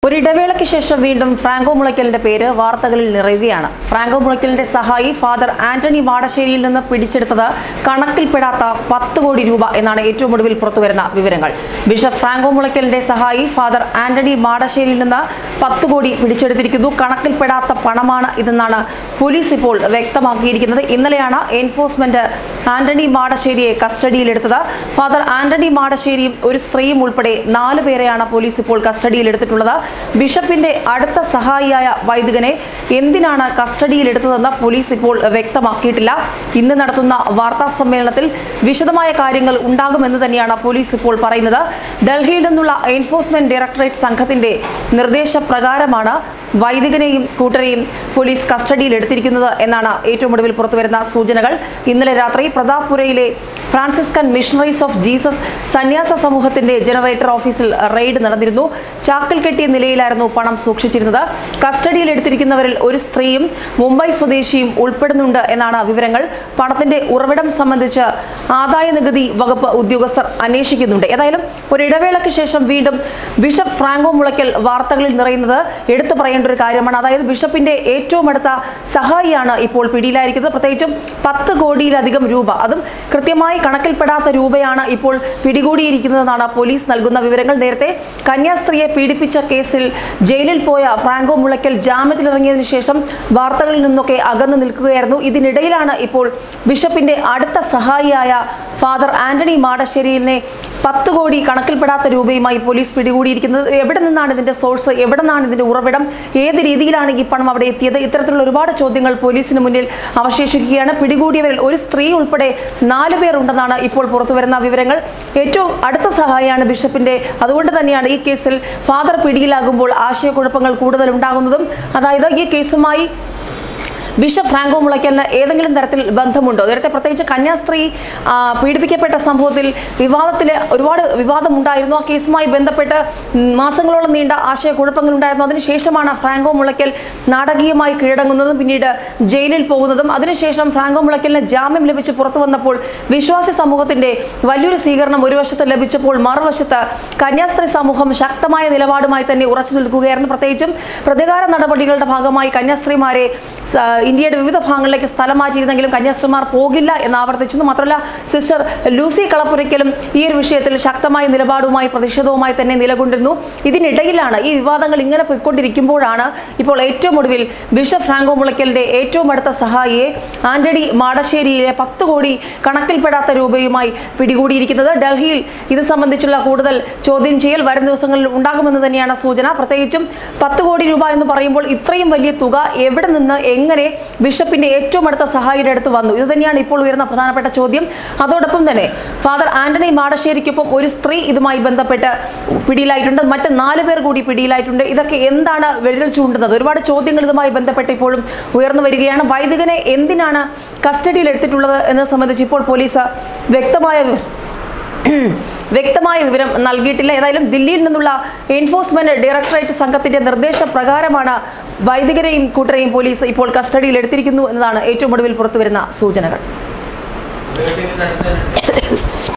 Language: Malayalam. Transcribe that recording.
ഒരു ഇടവേളയ്ക്ക് ശേഷം വീണ്ടും ഫ്രാങ്കോ മുളയ്ക്കലിന്റെ പേര് വാർത്തകളിൽ നിറയുകയാണ് ഫ്രാങ്കോ മുളയ്ക്കലിന്റെ സഹായി ഫാദർ ആന്റണി വാടശ്ശേരിയിൽ നിന്ന് പിടിച്ചെടുത്തത് കണക്കിൽപ്പെടാത്ത പത്ത് കോടി രൂപ എന്നാണ് ഏറ്റവും ഒടുവിൽ പുറത്തുവരുന്ന വിവരങ്ങൾ ബിഷപ്പ് ഫ്രാങ്കോ മുളയ്ക്കലിന്റെ സഹായി ഫാദർ ആന്റണി വാടശ്ശേരിയിൽ നിന്ന് പത്ത് കോടി പിടിച്ചെടുത്തിരിക്കുന്നു കണക്കിൽപ്പെടാത്ത പണമാണ് ഇതെന്നാണ് പോലീസ് ഇപ്പോൾ വ്യക്തമാക്കിയിരിക്കുന്നത് ഇന്നലെയാണ് എൻഫോഴ്സ്മെന്റ് ആന്റണി മാടശ്ശേരിയെ കസ്റ്റഡിയിലെടുത്തത് ഫാദർ ആന്റണി മാടശ്ശേരിയും ഒരു സ്ത്രീയും ഉൾപ്പെടെ നാല് പേരെയാണ് പോലീസ് ഇപ്പോൾ കസ്റ്റഡിയിലെടുത്തിട്ടുള്ളത് ബിഷപ്പിന്റെ അടുത്ത സഹായിയായ വൈദികനെ എന്തിനാണ് കസ്റ്റഡിയിലെടുത്തതെന്ന് പോലീസ് ഇപ്പോൾ വ്യക്തമാക്കിയിട്ടില്ല ഇന്ന് നടത്തുന്ന വാർത്താ സമ്മേളനത്തിൽ വിശദമായ കാര്യങ്ങൾ ഉണ്ടാകുമെന്ന് തന്നെയാണ് പോലീസ് ഇപ്പോൾ പറയുന്നത് ഡൽഹിയിൽ നിന്നുള്ള എൻഫോഴ്സ്മെന്റ് ഡയറക്ടറേറ്റ് സംഘത്തിന്റെ നിർദ്ദേശപ്രകാരമാണ് വൈദികനെയും കൂട്ടരെയും പോലീസ് കസ്റ്റഡിയിൽ എടുത്തിരിക്കുന്നത് എന്നാണ് ഏറ്റവും ഒടുവിൽ പുറത്തുവരുന്ന സൂചനകൾ ഇന്നലെ രാത്രി പ്രതാപ്പുരയിലെ ഫ്രാൻസിസ്കൻ മിഷണറീസ് ഓഫ് ജീസസ് സന്യാസ സമൂഹത്തിന്റെ ജനറേറ്റർ ഓഫീസിൽ റെയ്ഡ് നടന്നിരുന്നു ചാക്കിൽ കെട്ടിയ നിലയിലായിരുന്നു പണം സൂക്ഷിച്ചിരുന്നത് കസ്റ്റഡിയിൽ എടുത്തിരിക്കുന്നവരിൽ ഒരു സ്ത്രീയും മുംബൈ സ്വദേശിയും ഉൾപ്പെടുന്നുണ്ട് എന്നാണ് വിവരങ്ങൾ പണത്തിന്റെ ഉറവിടം സംബന്ധിച്ച് ആദായ നികുതി വകുപ്പ് ഉദ്യോഗസ്ഥർ അന്വേഷിക്കുന്നുണ്ട് ഏതായാലും ഒരു ഇടവേളയ്ക്ക് ശേഷം വീണ്ടും ബിഷപ്പ് ഫ്രാങ്കോ മുളയ്ക്കൽ വാർത്തകളിൽ നിറയുന്നത് എടുത്തു പറയേണ്ട ഒരു കാര്യമാണ് അതായത് ബിഷപ്പിന്റെ ഏറ്റവും അടുത്ത സഹായിയാണ് ഇപ്പോൾ പിടിയിലായിരിക്കുന്നത് പ്രത്യേകിച്ചും പത്ത് കോടിയിലധികം രൂപ അതും കൃത്യമായി കണക്കിൽപ്പെടാത്ത രൂപയാണ് ഇപ്പോൾ പിടികൂടിയിരിക്കുന്നതെന്നാണ് പോലീസ് നൽകുന്ന വിവരങ്ങൾ നേരത്തെ കന്യാസ്ത്രീയെ പീഡിപ്പിച്ച കേസിൽ ജയിലിൽ പോയ ഫ്രാങ്കോ മുളയ്ക്കൽ ജാമ്യത്തിലിറങ്ങിയതിനു ശേഷം വാർത്തകളിൽ നിന്നൊക്കെ അകന്നു നിൽക്കുകയായിരുന്നു ഇതിനിടയിലാണ് ഇപ്പോൾ ബിഷപ്പിന്റെ അടുത്ത സഹായിയായ ഫാദർ ആന്റണി മാടശ്ശേരിയിലിനെ പത്ത് കോടി കണക്കിൽപ്പെടാത്ത രൂപയുമായി പോലീസ് പിടികൂടിയിരിക്കുന്നത് എവിടെ നിന്നാണ് ഇതിന്റെ സോഴ്സ് എവിടെ നിന്നാണ് ഇതിന്റെ ഉറവിടം ഏത് രീതിയിലാണ് ഈ പണം അവിടെ എത്തിയത് ഇത്തരത്തിലുള്ള ഒരുപാട് ചോദ്യങ്ങൾ പോലീസിന് മുന്നിൽ അവശേഷിക്കുകയാണ് പിടികൂടിയവരിൽ ഒരു സ്ത്രീ ഉൾപ്പെടെ നാല് പേർ ഉണ്ടെന്നാണ് ഇപ്പോൾ പുറത്തുവരുന്ന വിവരങ്ങൾ ഏറ്റവും അടുത്ത സഹായിയാണ് ബിഷപ്പിന്റെ അതുകൊണ്ട് തന്നെയാണ് ഈ കേസിൽ ഫാദർ പിടിയിലാകുമ്പോൾ ആശയക്കുഴപ്പങ്ങൾ കൂടുതൽ ഉണ്ടാകുന്നതും അതായത് ഈ കേസുമായി ബിഷപ്പ് ഫ്രാങ്കോ മുളയ്ക്കലിന് ഏതെങ്കിലും തരത്തിൽ ബന്ധമുണ്ടോ നേരത്തെ പ്രത്യേകിച്ച് കന്യാസ്ത്രീ ആ, പീഡിപ്പിക്കപ്പെട്ട സംഭവത്തിൽ വിവാദത്തിൽ ഒരുപാട് വിവാദമുണ്ടായിരുന്നു ആ കേസുമായി ബന്ധപ്പെട്ട് മാസങ്ങളോളം നീണ്ട ആശയക്കുഴപ്പങ്ങൾ ഉണ്ടായിരുന്നു അതിനുശേഷമാണ് ഫ്രാങ്കോ മുളയ്ക്കൽ നാടകീയമായി കീഴടങ്ങുന്നതും പിന്നീട് ജയിലിൽ പോകുന്നതും അതിനുശേഷം ഫ്രാങ്കോ മുളയ്ക്കലിന് ജാമ്യം ലഭിച്ച് പുറത്തു വന്നപ്പോൾ വിശ്വാസി സമൂഹത്തിന്റെ വലിയൊരു സ്വീകരണം ഒരു വശത്ത് ലഭിച്ചപ്പോൾ മറുവശത്ത് കന്യാസ്ത്രീ സമൂഹം ശക്തമായ നിലപാടുമായി തന്നെ ഉറച്ചു നിൽക്കുകയായിരുന്നു പ്രത്യേകിച്ചും പ്രതികാര നടപടികളുടെ ഭാഗമായി കന്യാസ്ത്രീമാരെ സ- ഇന്ത്യയുടെ വിവിധ ഭാഗങ്ങളിലേക്ക് സ്ഥലം മാറ്റിയിരുന്നെങ്കിലും കന്യാസ്ത്രീമാർ പോകില്ല എന്ന് ആവർത്തിച്ചു മാത്രമല്ല സിസ്റ്റർ ലൂസി കളപ്പുരയ്ക്കലും ഈ ഒരു വിഷയത്തിൽ ശക്തമായ നിലപാടുമായി പ്രതിഷേധവുമായി തന്നെ നിലകൊണ്ടിരുന്നു ഇതിനിടയിലാണ് ഈ വിവാദങ്ങൾ ഇങ്ങനെ പോയിക്കൊണ്ടിരിക്കുമ്പോഴാണ് ഇപ്പോൾ ഏറ്റവും ഒടുവിൽ ബിഷപ്പ് ഫ്രാങ്കോ മുളയ്ക്കലിന്റെ ഏറ്റവും അടുത്ത സഹായിയെ ആന്റണി മാടശ്ശേരിയിലെ പത്ത് കോടി കണക്കിൽപ്പെടാത്ത രൂപയുമായി പിടികൂടിയിരിക്കുന്നത് ഡൽഹിയിൽ ഇത് സംബന്ധിച്ചുള്ള കൂടുതൽ ചോദ്യം ചെയ്യൽ വരും ദിവസങ്ങളിൽ ഉണ്ടാകുമെന്ന് തന്നെയാണ് സൂചന പ്രത്യേകിച്ചും പത്ത് കോടി രൂപ എന്ന് പറയുമ്പോൾ ഇത്രയും വലിയ തുക എവിടെ നിന്ന് എങ്ങനെ ബിഷപ്പിന്റെ ഏറ്റവും അടുത്ത സഹായിയുടെ അടുത്ത് വന്നു ഇത് തന്നെയാണ് ഇപ്പോൾ ഉയർന്ന പ്രധാനപ്പെട്ട ചോദ്യം അതോടൊപ്പം തന്നെ ഫാദർ ആന്റണി മാടശ്ശേരിക്കൊപ്പം ഒരു സ്ത്രീ ഇതുമായി ബന്ധപ്പെട്ട് പിടിയിലായിട്ടുണ്ട് മറ്റ് നാല് പേർ കൂടി പിടിയിലായിട്ടുണ്ട് ഇതൊക്കെ എന്താണ് വിരൽ ചൂണ്ടുന്നത് ഒരുപാട് ചോദ്യങ്ങൾ ഇതുമായി ബന്ധപ്പെട്ട് ഇപ്പോഴും ഉയർന്നു വരികയാണ് വൈദികനെ എന്തിനാണ് കസ്റ്റഡിയിൽ എടുത്തിട്ടുള്ളത് എന്നത് സംബന്ധിച്ച് ഇപ്പോൾ പോലീസ് വ്യക്തമായ വിവ- വ്യക്തമായ വിവരം നൽകിയിട്ടില്ല ഏതായാലും ദില്ലിയിൽ നിന്നുള്ള എൻഫോഴ്സ്മെന്റ് ഡയറക്ടറേറ്റ് സംഘത്തിന്റെ നിർദ്ദേശപ്രകാരമാണ് വൈദികരെയും കൂട്ടരെയും പോലീസ് ഇപ്പോൾ കസ്റ്റഡിയിൽ എടുത്തിരിക്കുന്നു എന്നതാണ് ഏറ്റവും ഒടുവിൽ പുറത്തുവരുന്ന സൂചനകൾ